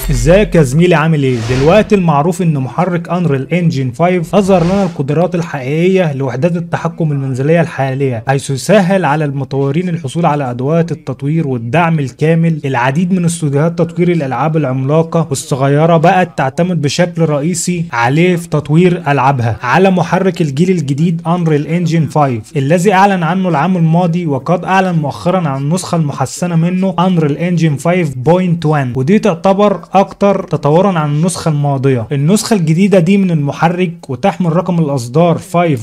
ازيك يا زميلي عامل ايه دلوقتي المعروف ان محرك انريل انجن 5 اظهر لنا القدرات الحقيقيه لوحدات التحكم المنزليه الحاليه حيث يسهل على المطورين الحصول على ادوات التطوير والدعم الكامل العديد من استوديوهات تطوير الالعاب العملاقه والصغيره بقت تعتمد بشكل رئيسي عليه في تطوير العابها على محرك الجيل الجديد انريل انجن 5 الذي اعلن عنه العام الماضي وقد اعلن مؤخرا عن النسخه المحسنه منه انريل انجن 5.1 ودي تعتبر اكتر تطورا عن النسخه الماضيه النسخه الجديده دي من المحرك وتحمل رقم الاصدار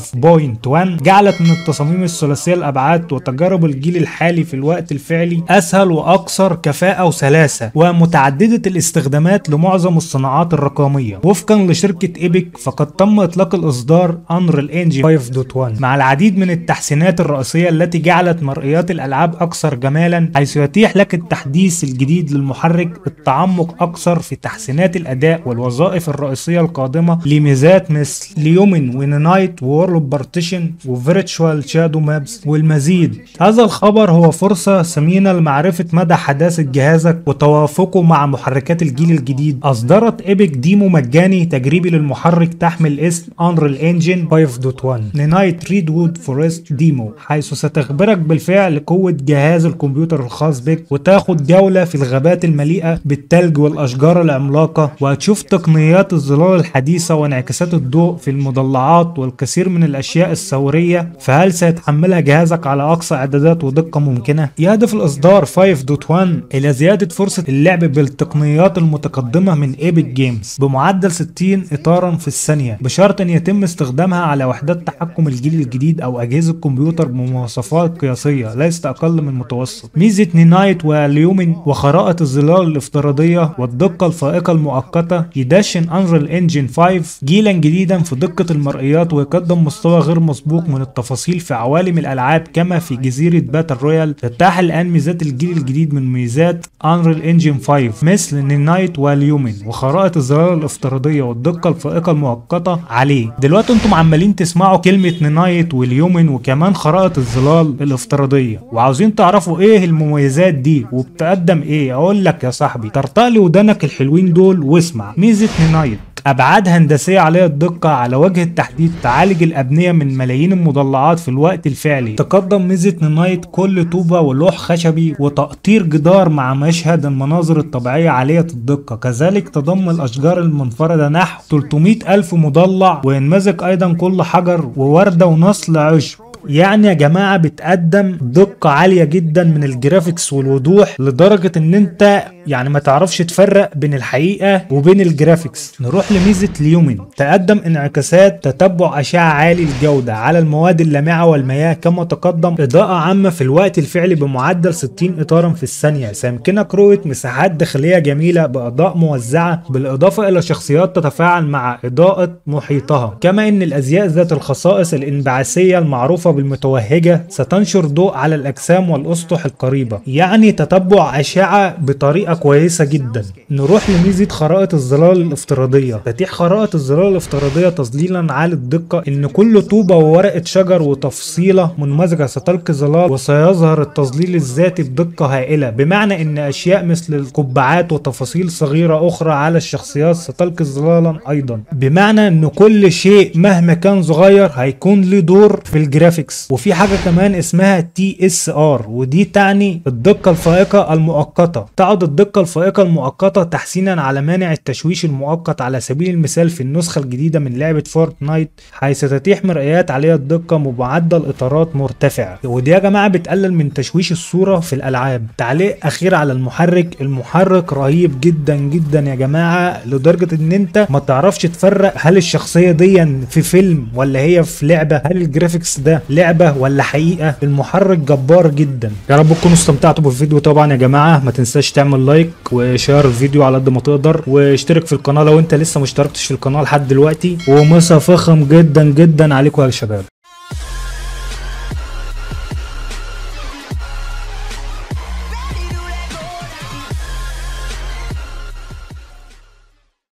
5.1 جعلت من التصاميم الثلاثيه الابعاد وتجارب الجيل الحالي في الوقت الفعلي اسهل واكثر كفاءه وسلاسه ومتعدده الاستخدامات لمعظم الصناعات الرقميه وفقا لشركه ايبك فقد تم اطلاق الاصدار انريل انجن 5.1 مع العديد من التحسينات الرئيسيه التي جعلت مرئيات الالعاب اكثر جمالا حيث يتيح لك التحديث الجديد للمحرك التعمق اكثر في تحسينات الاداء والوظائف الرئيسيه القادمه لميزات مثل ليومن ونايت وورلد بارتيشن وفيرتشوال شادو مابس والمزيد هذا الخبر هو فرصه ثمينه لمعرفه مدى حداثه جهازك وتوافقه مع محركات الجيل الجديد اصدرت ايبك ديمو مجاني تجريبي للمحرك تحمل اسم انريل انجن 5.1 لنايت ريد وود فورست ديمو حيث ستخبرك بالفعل قوه جهاز الكمبيوتر الخاص بك وتاخد جوله في الغابات المليئه بالتلج والاشجار العملاقه وهتشوف تقنيات الظلال الحديثه وانعكاسات الضوء في المضلعات والكثير من الاشياء الثوريه فهل سيتحملها جهازك على اقصى اعدادات ودقه ممكنه يهدف الاصدار 5.1 الى زياده فرصه اللعب بالتقنيات المتقدمه من ايبك جيمز بمعدل 60 اطارا في الثانيه بشرط ان يتم استخدامها على وحدات تحكم الجيل الجديد او اجهزه كمبيوتر بمواصفات قياسيه ليست اقل من متوسط ميزه نينايت وليومن وخرائط الظلال الافتراضيه والدقه الفائقه المؤقته يدشن انريل انجن 5 جيلا جديدا في دقه المرئيات ويقدم مستوى غير مسبوق من التفاصيل في عوالم الالعاب كما في جزيره باتل رويال تتاح الان ميزات الجيل الجديد من ميزات انريل انجن 5 مثل نينايت واليومن وخرائط الظلال الافتراضيه والدقه الفائقه المؤقته عليه دلوقتي انتم عمالين تسمعوا كلمه نينايت واليومن وكمان خرائط الظلال الافتراضيه وعاوزين تعرفوا ايه المميزات دي وبتقدم ايه اقول لك يا صاحبي ترتقي ودانك الحلوين دول واسمع ميزه نينايت ابعاد هندسيه عاليه الدقه على وجه التحديد تعالج الابنيه من ملايين المضلعات في الوقت الفعلي تقدم ميزه نايت كل طوبه ولوح خشبي وتقطير جدار مع مشهد المناظر الطبيعيه عاليه الدقه كذلك تضم الاشجار المنفرده نحو 300 الف مضلع وينمزج ايضا كل حجر وورده ونصل عشب يعني يا جماعة بتقدم دقة عالية جدا من الجرافيكس والوضوح لدرجة ان انت يعني ما تعرفش تفرق بين الحقيقة وبين الجرافيكس نروح لميزة ليومن تقدم انعكاسات تتبع اشعة عالي الجودة على المواد اللامعة والمياه كما تقدم اضاءة عامة في الوقت الفعلي بمعدل 60 اطارا في الثانية سيمكنك رؤية مساحات داخلية جميلة باضاءة موزعة بالاضافة الى شخصيات تتفاعل مع اضاءة محيطها كما ان الازياء ذات الخصائص الانبعاثية المعروفة بالمتوهجة ستنشر ضوء على الأجسام والأسطح القريبة يعني تتبع أشعة بطريقة كويسة جدا نروح لميزة خرائط الظلال الافتراضية تتيح خرائط الظلال الافتراضية تظليلا عالي الدقة إن كل طوبة وورقة شجر وتفصيلة منمزجة ستلقي ظلال وسيظهر التظليل الذاتي بدقة هائلة بمعنى إن أشياء مثل القبعات وتفاصيل صغيرة أخرى على الشخصيات ستلقي ظلالا أيضا بمعنى إن كل شيء مهما كان صغير هيكون له دور في الجرافيك جرافيكس وفي حاجه كمان اسمها تي اس ار ودي تعني الدقه الفائقه المؤقته تعد الدقه الفائقه المؤقته تحسينا على مانع التشويش المؤقت على سبيل المثال في النسخه الجديده من لعبه فورتنايت حيث تتيح مرئيات عاليه الدقه بمعدل اطارات مرتفع ودي يا جماعه بتقلل من تشويش الصوره في الالعاب تعليق اخير على المحرك المحرك رهيب جدا جدا يا جماعه لدرجه ان انت ما تعرفش تفرق هل الشخصيه دي في فيلم ولا هي في لعبه هل الجرافيكس ده لعبه ولا حقيقه المحرك جبار جدا يا رب تكونوا استمتعتوا بالفيديو طبعا يا جماعه ما تنساش تعمل لايك وشير الفيديو على قد ما تقدر واشترك في القناه لو انت لسه ما اشتركتش في القناه لحد دلوقتي ومسا فخم جدا جدا عليكم يا شباب